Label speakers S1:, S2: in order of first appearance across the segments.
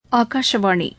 S1: ಆಕಾಶವಾಣಿ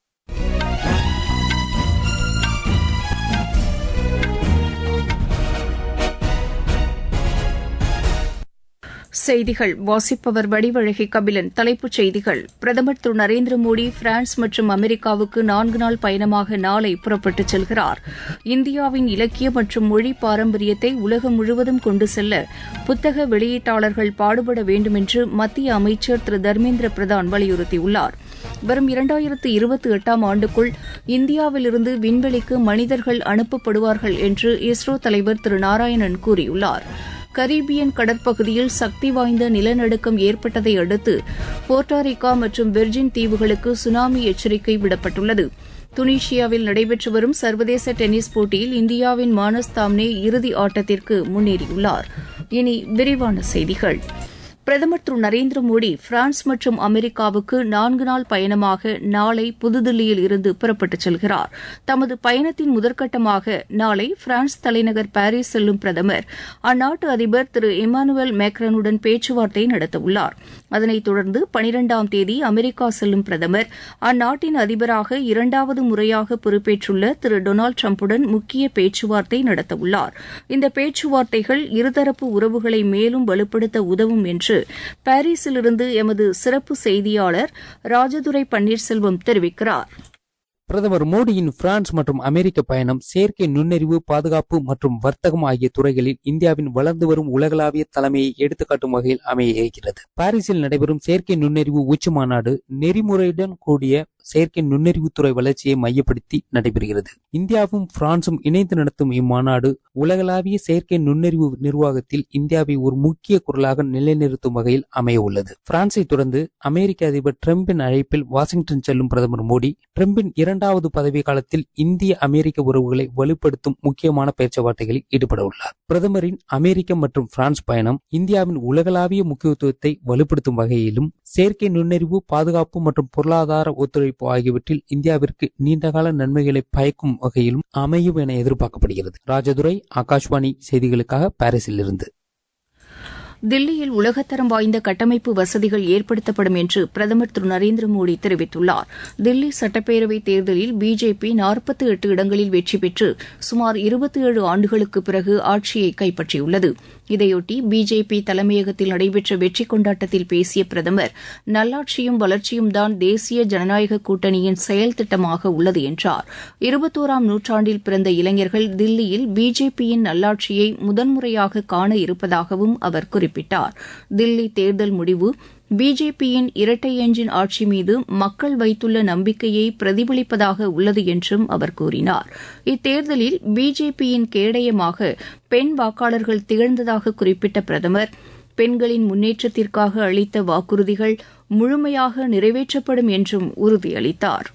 S1: செய்திகள் வாசிப்பவர் வடிவழகி கபிலன் தலைப்புச் செய்திகள் பிரதமர் திரு நரேந்திர மோடி பிரான்ஸ் மற்றும் அமெரிக்காவுக்கு நான்கு நாள் பயணமாக நாளை புறப்பட்டுச் செல்கிறார் இந்தியாவின் இலக்கிய மற்றும் மொழி பாரம்பரியத்தை உலகம் முழுவதும் கொண்டு செல்ல புத்தக வெளியீட்டாளர்கள் பாடுபட வேண்டும் என்று மத்திய அமைச்சர் திரு தர்மேந்திர பிரதான் வலியுறுத்தியுள்ளார் வரும் இரண்டாயிரத்து இருபத்தி எட்டாம் ஆண்டுக்குள் இந்தியாவிலிருந்து விண்வெளிக்கு மனிதர்கள் அனுப்பப்படுவார்கள் என்று இஸ்ரோ தலைவர் திரு நாராயணன் கூறியுள்ளார் கரீபியன் கடற்பகுதியில் சக்தி வாய்ந்த நிலநடுக்கம் ஏற்பட்டதை அடுத்து போர்ட்டாரிக்கா மற்றும் வெர்ஜின் தீவுகளுக்கு சுனாமி எச்சரிக்கை விடப்பட்டுள்ளது துனிஷியாவில் நடைபெற்று வரும் சர்வதேச டென்னிஸ் போட்டியில் இந்தியாவின் மானஸ் தாம்னே இறுதி ஆட்டத்திற்கு முன்னேறியுள்ளார் இனி விரிவான செய்திகள் பிரதமர் திரு நரேந்திர மோடி பிரான்ஸ் மற்றும் அமெரிக்காவுக்கு நான்கு நாள் பயணமாக நாளை புதுதில்லியில் இருந்து புறப்பட்டுச் செல்கிறார் தமது பயணத்தின் முதற்கட்டமாக நாளை பிரான்ஸ் தலைநகர் பாரிஸ் செல்லும் பிரதமர் அந்நாட்டு அதிபர் திரு இமானுவேல் மேக்ரனுடன் பேச்சுவார்த்தை நடத்தவுள்ளார் அதனைத் தொடர்ந்து பனிரெண்டாம் தேதி அமெரிக்கா செல்லும் பிரதமர் அந்நாட்டின் அதிபராக இரண்டாவது முறையாக பொறுப்பேற்றுள்ள திரு டொனால்டு டிரம்புடன் முக்கிய பேச்சுவார்த்தை நடத்தவுள்ளார் இந்த பேச்சுவார்த்தைகள் இருதரப்பு உறவுகளை மேலும் வலுப்படுத்த உதவும் என்று பாரிஸிலிருந்து எமது சிறப்பு செய்தியாளர் ராஜதுரை பன்னீர்செல்வம் தெரிவிக்கிறார்
S2: பிரதமர் மோடியின் பிரான்ஸ் மற்றும் அமெரிக்க பயணம் செயற்கை நுண்ணறிவு பாதுகாப்பு மற்றும் வர்த்தகம் ஆகிய துறைகளில் இந்தியாவின் வளர்ந்து வரும் உலகளாவிய தலைமையை எடுத்துக்காட்டும் வகையில் அமைய இருக்கிறது பாரிஸில் நடைபெறும் செயற்கை நுண்ணறிவு உச்சி மாநாடு நெறிமுறையுடன் கூடிய செயற்கை நுண்ணறிவுத்துறை வளர்ச்சியை மையப்படுத்தி நடைபெறுகிறது இந்தியாவும் பிரான்சும் இணைந்து நடத்தும் இம்மாநாடு உலகளாவிய செயற்கை நுண்ணறிவு நிர்வாகத்தில் இந்தியாவை ஒரு முக்கிய குரலாக நிலைநிறுத்தும் வகையில் அமைய உள்ளது பிரான்சை தொடர்ந்து அமெரிக்க அதிபர் டிரம்பின் அழைப்பில் வாஷிங்டன் செல்லும் பிரதமர் மோடி டிரம்பின் இரண்டாவது பதவி காலத்தில் இந்திய அமெரிக்க உறவுகளை வலுப்படுத்தும் முக்கியமான பேச்சுவார்த்தைகளில் ஈடுபட உள்ளார் பிரதமரின் அமெரிக்க மற்றும் பிரான்ஸ் பயணம் இந்தியாவின் உலகளாவிய முக்கியத்துவத்தை வலுப்படுத்தும் வகையிலும் செயற்கை நுண்ணறிவு பாதுகாப்பு மற்றும் பொருளாதார ஒத்துழைப்பு ஆகியவற்றில் இந்தியாவிற்கு நீண்டகால நன்மைகளை பயக்கும் வகையிலும் அமையும் என எதிர்பார்க்கப்படுகிறது ராஜதுரை ஆகாஷ்வாணி செய்திகளுக்காக பாரிஸில் இருந்து
S1: தில்லியில் உலகத்தரம் வாய்ந்த கட்டமைப்பு வசதிகள் ஏற்படுத்தப்படும் என்று பிரதமர் திரு நரேந்திர மோடி தெரிவித்துள்ளார் தில்லி சட்டப்பேரவைத் தேர்தலில் பிஜேபி நாற்பத்தி எட்டு இடங்களில் வெற்றி பெற்று சுமார் இருபத்தி ஏழு ஆண்டுகளுக்கு பிறகு ஆட்சியை கைப்பற்றியுள்ளது இதையொட்டி பிஜேபி தலைமையகத்தில் நடைபெற்ற வெற்றி கொண்டாட்டத்தில் பேசிய பிரதமர் நல்லாட்சியும் வளர்ச்சியும் தான் தேசிய ஜனநாயக கூட்டணியின் செயல் திட்டமாக உள்ளது என்றார் இருபத்தோராம் நூற்றாண்டில் பிறந்த இளைஞர்கள் தில்லியில் பிஜேபியின் நல்லாட்சியை முதன்முறையாக காண இருப்பதாகவும் அவர் குறிப்பிட்டார் தில்லி தேர்தல் முடிவு பிஜேபியின் இரட்டை எஞ்சின் ஆட்சி மீது மக்கள் வைத்துள்ள நம்பிக்கையை பிரதிபலிப்பதாக உள்ளது என்றும் அவர் கூறினார் இத்தேர்தலில் பிஜேபியின் கேடயமாக பெண் வாக்காளர்கள் திகழ்ந்ததாக குறிப்பிட்ட பிரதமர் பெண்களின் முன்னேற்றத்திற்காக அளித்த வாக்குறுதிகள் முழுமையாக நிறைவேற்றப்படும் என்றும் உறுதியளித்தார்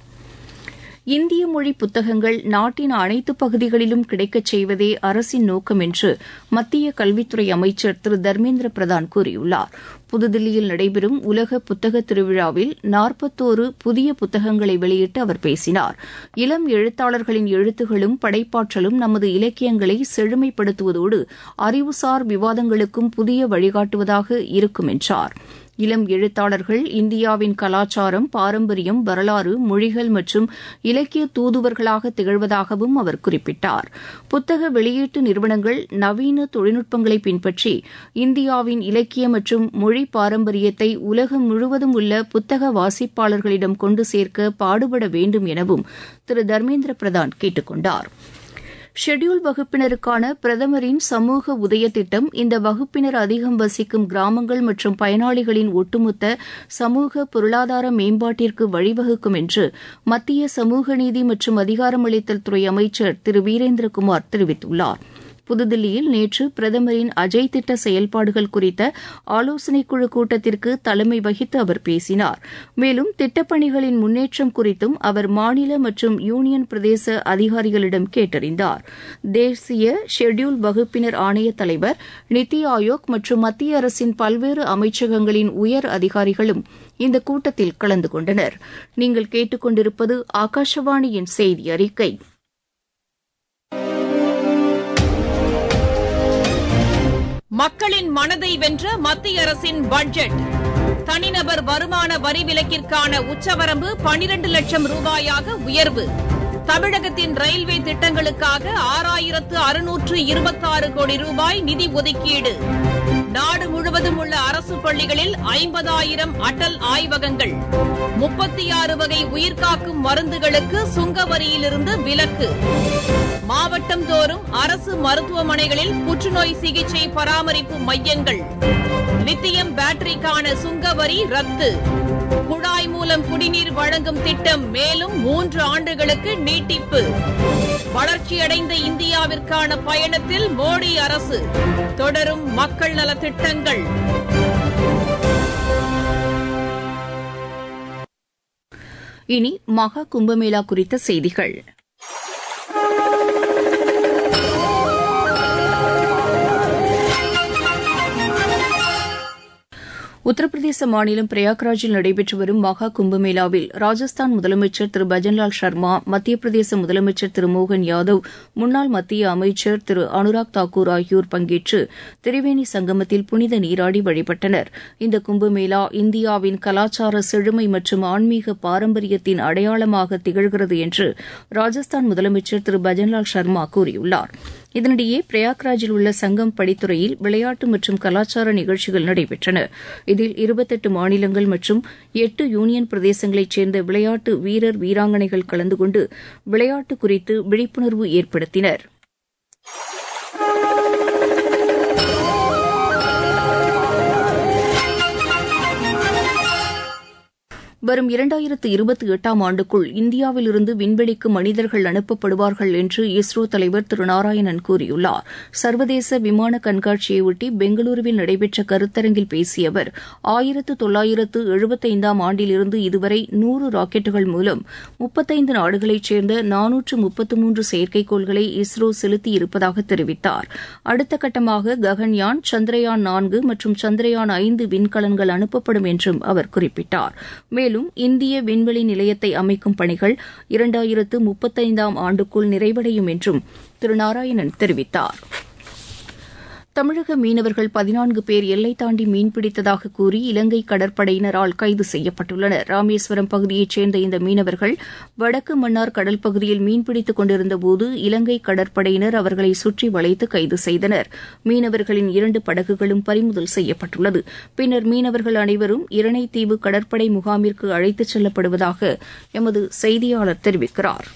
S1: இந்திய மொழி புத்தகங்கள் நாட்டின் அனைத்து பகுதிகளிலும் கிடைக்கச் செய்வதே அரசின் நோக்கம் என்று மத்திய கல்வித்துறை அமைச்சர் திரு தர்மேந்திர பிரதான் கூறியுள்ளார் புதுதில்லியில் நடைபெறும் உலக புத்தக திருவிழாவில் நாற்பத்தோரு புதிய புத்தகங்களை வெளியிட்டு அவர் பேசினார் இளம் எழுத்தாளர்களின் எழுத்துகளும் படைப்பாற்றலும் நமது இலக்கியங்களை செழுமைப்படுத்துவதோடு அறிவுசார் விவாதங்களுக்கும் புதிய வழிகாட்டுவதாக இருக்கும் என்றார் இளம் எழுத்தாளர்கள் இந்தியாவின் கலாச்சாரம் பாரம்பரியம் வரலாறு மொழிகள் மற்றும் இலக்கிய தூதுவர்களாக திகழ்வதாகவும் அவர் குறிப்பிட்டார் புத்தக வெளியீட்டு நிறுவனங்கள் நவீன தொழில்நுட்பங்களை பின்பற்றி இந்தியாவின் இலக்கிய மற்றும் மொழி பாரம்பரியத்தை உலகம் முழுவதும் உள்ள புத்தக வாசிப்பாளர்களிடம் கொண்டு சேர்க்க பாடுபட வேண்டும் எனவும் திரு தர்மேந்திர பிரதான் கேட்டுக் கொண்டாா் ஷெட்யூல் வகுப்பினருக்கான பிரதமரின் சமூக உதய திட்டம் இந்த வகுப்பினர் அதிகம் வசிக்கும் கிராமங்கள் மற்றும் பயனாளிகளின் ஒட்டுமொத்த சமூக பொருளாதார மேம்பாட்டிற்கு வழிவகுக்கும் என்று மத்திய சமூக நீதி மற்றும் அதிகாரமளித்தல் துறை அமைச்சர் திரு வீரேந்திரகுமார் தெரிவித்துள்ளார் புதுதில்லியில் நேற்று பிரதமரின் அஜய் திட்ட செயல்பாடுகள் குறித்த ஆலோசனைக்குழு கூட்டத்திற்கு தலைமை வகித்து அவர் பேசினார் மேலும் திட்டப்பணிகளின் முன்னேற்றம் குறித்தும் அவர் மாநில மற்றும் யூனியன் பிரதேச அதிகாரிகளிடம் கேட்டறிந்தார் தேசிய ஷெட்யூல் வகுப்பினர் ஆணைய தலைவர் நித்தி ஆயோக் மற்றும் மத்திய அரசின் பல்வேறு அமைச்சகங்களின் உயர் அதிகாரிகளும் இந்த கூட்டத்தில் கலந்து கொண்டனர் நீங்கள் கேட்டுக்கொண்டிருப்பது ஆகாஷவாணியின் செய்தி அறிக்கை
S3: மக்களின் மனதை வென்ற மத்திய அரசின் பட்ஜெட் தனிநபர் வருமான வரி விலக்கிற்கான உச்சவரம்பு பனிரண்டு லட்சம் ரூபாயாக உயர்வு தமிழகத்தின் ரயில்வே திட்டங்களுக்காக ஆறாயிரத்து அறுநூற்று இருபத்தாறு கோடி ரூபாய் நிதி ஒதுக்கீடு நாடு முழுவதும் உள்ள அரசு பள்ளிகளில் ஐம்பதாயிரம் அடல் ஆய்வகங்கள் முப்பத்தி ஆறு வகை உயிர்காக்கும் மருந்துகளுக்கு சுங்க வரியிலிருந்து விலக்கு மாவட்டம் தோறும் அரசு மருத்துவமனைகளில் புற்றுநோய் சிகிச்சை பராமரிப்பு மையங்கள் லித்தியம் பேட்டரிக்கான சுங்க வரி ரத்து குழாய் மூலம் குடிநீர் வழங்கும் திட்டம் மேலும் மூன்று ஆண்டுகளுக்கு நீட்டிப்பு வளர்ச்சியடைந்த இந்தியாவிற்கான பயணத்தில் மோடி அரசு தொடரும் மக்கள் நலத் திட்டங்கள்
S1: இனி மகா கும்பமேளா குறித்த செய்திகள் உத்தரப்பிரதேச மாநிலம் பிரயாக்ராஜில் நடைபெற்று வரும் மகா கும்பமேளாவில் ராஜஸ்தான் முதலமைச்சர் திரு பஜன்லால் சர்மா மத்திய பிரதேச முதலமைச்சர் திரு மோகன் யாதவ் முன்னாள் மத்திய அமைச்சர் திரு அனுராக் தாக்கூர் ஆகியோர் பங்கேற்று திரிவேணி சங்கமத்தில் புனித நீராடி வழிபட்டனர் இந்த கும்பமேளா இந்தியாவின் கலாச்சார செழுமை மற்றும் ஆன்மீக பாரம்பரியத்தின் அடையாளமாக திகழ்கிறது என்று ராஜஸ்தான் முதலமைச்சர் திரு பஜன்லால் சர்மா கூறியுள்ளார் இதனிடையே பிரயாக்ராஜில் உள்ள சங்கம் படித்துறையில் விளையாட்டு மற்றும் கலாச்சார நிகழ்ச்சிகள் நடைபெற்றன இதில் இருபத்தெட்டு மாநிலங்கள் மற்றும் எட்டு யூனியன் பிரதேசங்களைச் சேர்ந்த விளையாட்டு வீரர் வீராங்கனைகள் கலந்து கொண்டு விளையாட்டு குறித்து விழிப்புணர்வு ஏற்படுத்தினர் வரும் இரண்டாயிரத்து இருபத்தி எட்டாம் ஆண்டுக்குள் இந்தியாவிலிருந்து விண்வெளிக்கு மனிதர்கள் அனுப்பப்படுவார்கள் என்று இஸ்ரோ தலைவர் திரு நாராயணன் கூறியுள்ளார் சர்வதேச விமான கண்காட்சியையொட்டி பெங்களூருவில் நடைபெற்ற கருத்தரங்கில் பேசிய அவர் ஆயிரத்து தொள்ளாயிரத்து எழுபத்தைந்தாம் ஆண்டிலிருந்து இதுவரை நூறு ராக்கெட்டுகள் மூலம் முப்பத்தைந்து நாடுகளைச் சேர்ந்த நானூற்று முப்பத்து மூன்று செயற்கைக்கோள்களை இஸ்ரோ செலுத்தியிருப்பதாக தெரிவித்தார் அடுத்த கட்டமாக ககன்யான் சந்திரயான் நான்கு மற்றும் சந்திரயான் ஐந்து விண்கலன்கள் அனுப்பப்படும் என்றும் அவர் குறிப்பிட்டார் மேலும் இந்திய விண்வெளி நிலையத்தை அமைக்கும் பணிகள் இரண்டாயிரத்து முப்பத்தைந்தாம் ஆண்டுக்குள் நிறைவடையும் என்றும் திரு நாராயணன் தெரிவித்தார் தமிழக மீனவர்கள் பதினான்கு பேர் எல்லை தாண்டி மீன்பிடித்ததாக கூறி இலங்கை கடற்படையினரால் கைது செய்யப்பட்டுள்ளனர் ராமேஸ்வரம் பகுதியைச் சேர்ந்த இந்த மீனவர்கள் வடக்கு மன்னார் கடல் பகுதியில் மீன்பிடித்துக் கொண்டிருந்தபோது இலங்கை கடற்படையினர் அவர்களை சுற்றி வளைத்து கைது செய்தனர் மீனவர்களின் இரண்டு படகுகளும் பறிமுதல் செய்யப்பட்டுள்ளது பின்னர் மீனவர்கள் அனைவரும் இரணைத்தீவு கடற்படை முகாமிற்கு அழைத்துச் செல்லப்படுவதாக எமது செய்தியாளர் தெரிவிக்கிறார்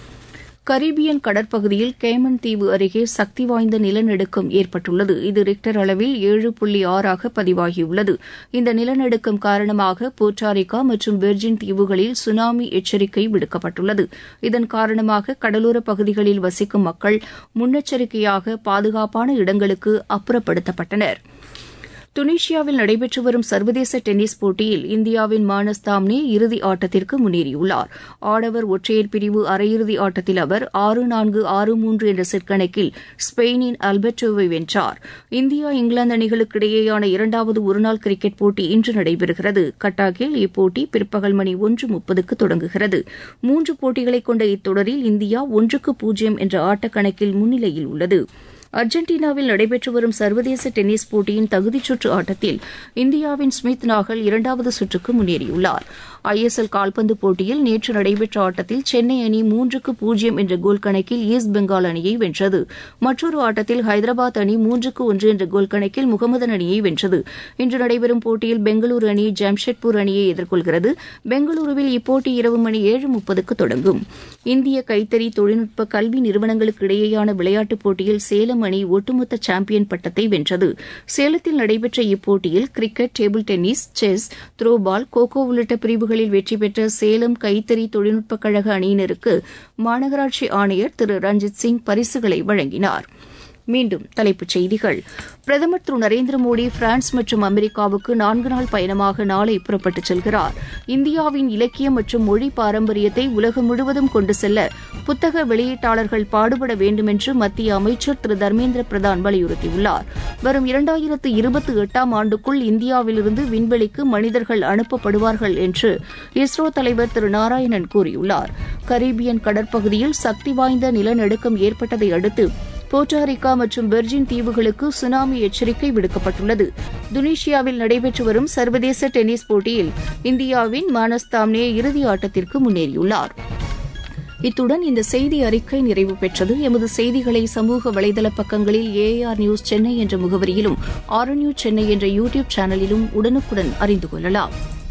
S1: கரீபியன் கடற்பகுதியில் கேமன் தீவு அருகே சக்தி வாய்ந்த நிலநடுக்கம் ஏற்பட்டுள்ளது இது ரிக்டர் அளவில் ஏழு புள்ளி ஆறாக பதிவாகியுள்ளது இந்த நிலநடுக்கம் காரணமாக போர்ட்டாரிக்கா மற்றும் வெர்ஜின் தீவுகளில் சுனாமி எச்சரிக்கை விடுக்கப்பட்டுள்ளது இதன் காரணமாக கடலோர பகுதிகளில் வசிக்கும் மக்கள் முன்னெச்சரிக்கையாக பாதுகாப்பான இடங்களுக்கு அப்புறப்படுத்தப்பட்டனா் துனிஷியாவில் நடைபெற்று வரும் சர்வதேச டென்னிஸ் போட்டியில் இந்தியாவின் மானஸ் தாம்னே இறுதி ஆட்டத்திற்கு முன்னேறியுள்ளார் ஆடவர் ஒற்றையர் பிரிவு அரையிறுதி ஆட்டத்தில் அவர் ஆறு நான்கு ஆறு மூன்று என்ற செட் கணக்கில் ஸ்பெயினின் அல்பர்டோவை வென்றார் இந்தியா இங்கிலாந்து அணிகளுக்கு இடையேயான இரண்டாவது ஒருநாள் கிரிக்கெட் போட்டி இன்று நடைபெறுகிறது கட்டாக்கில் இப்போட்டி பிற்பகல் மணி ஒன்று முப்பதுக்கு தொடங்குகிறது மூன்று போட்டிகளை கொண்ட இத்தொடரில் இந்தியா ஒன்றுக்கு பூஜ்ஜியம் என்ற ஆட்டக்கணக்கில் முன்னிலையில் உள்ளது அர்ஜென்டினாவில் நடைபெற்று வரும் சர்வதேச டென்னிஸ் போட்டியின் தகுதிச் சுற்று ஆட்டத்தில் இந்தியாவின் ஸ்மித் நாகல் இரண்டாவது சுற்றுக்கு முன்னேறியுள்ளார் ஐஎஸ்எல் கால்பந்து போட்டியில் நேற்று நடைபெற்ற ஆட்டத்தில் சென்னை அணி மூன்றுக்கு பூஜ்ஜியம் என்ற கோல் கணக்கில் ஈஸ்ட் பெங்கால் அணியை வென்றது மற்றொரு ஆட்டத்தில் ஹைதராபாத் அணி மூன்றுக்கு ஒன்று என்ற கோல் கணக்கில் முகமதன் அணியை வென்றது இன்று நடைபெறும் போட்டியில் பெங்களூரு அணி ஜாம்ஷெட்பூர் அணியை எதிர்கொள்கிறது பெங்களூருவில் இப்போட்டி இரவு மணி ஏழு முப்பதுக்கு தொடங்கும் இந்திய கைத்தறி தொழில்நுட்ப கல்வி நிறுவனங்களுக்கு இடையேயான விளையாட்டுப் போட்டியில் சேலம் அணி ஒட்டுமொத்த சாம்பியன் பட்டத்தை வென்றது சேலத்தில் நடைபெற்ற இப்போட்டியில் cricket table tennis chess throwball kho kho உள்ளிட்ட பிரிவுகளில் வெற்றி பெற்ற சேலம் கைத்தறி தொழில்நுட்பக் கழக அணியினருக்கு மாநகராட்சி ஆணையர் திரு ரஞ்சித் சிங் பரிசுகளை வழங்கினார் மீண்டும் தலைப்புச் செய்திகள் பிரதமர் திரு நரேந்திர மோடி பிரான்ஸ் மற்றும் அமெரிக்காவுக்கு நான்கு நாள் பயணமாக நாளை புறப்பட்டுச் செல்கிறார் இந்தியாவின் இலக்கியம் மற்றும் மொழி பாரம்பரியத்தை உலகம் முழுவதும் கொண்டு செல்ல புத்தக வெளியீட்டாளர்கள் பாடுபட வேண்டும் என்று மத்திய அமைச்சர் திரு தர்மேந்திர பிரதான் வலியுறுத்தியுள்ளார் வரும் இரண்டாயிரத்து இருபத்தி எட்டாம் ஆண்டுக்குள் இந்தியாவிலிருந்து விண்வெளிக்கு மனிதர்கள் அனுப்பப்படுவார்கள் என்று இஸ்ரோ தலைவர் திரு நாராயணன் கூறியுள்ளார் கரீபியன் கடற்பகுதியில் சக்தி வாய்ந்த நிலநடுக்கம் ஏற்பட்டதை அடுத்து போர்டாரிக்கா மற்றும் பெர்ஜின் தீவுகளுக்கு சுனாமி எச்சரிக்கை விடுக்கப்பட்டுள்ளது துனிஷியாவில் நடைபெற்று வரும் சர்வதேச டென்னிஸ் போட்டியில் இந்தியாவின் மானஸ் தாம்னே இறுதி ஆட்டத்திற்கு முன்னேறியுள்ளார் இத்துடன் இந்த செய்தி அறிக்கை நிறைவு பெற்றது எமது செய்திகளை சமூக வலைதள பக்கங்களில் ஏஆர் நியூஸ் சென்னை என்ற முகவரியிலும் ஆர் நியூஸ் சென்னை என்ற யூடியூப் சேனலிலும் உடனுக்குடன் அறிந்து கொள்ளலாம்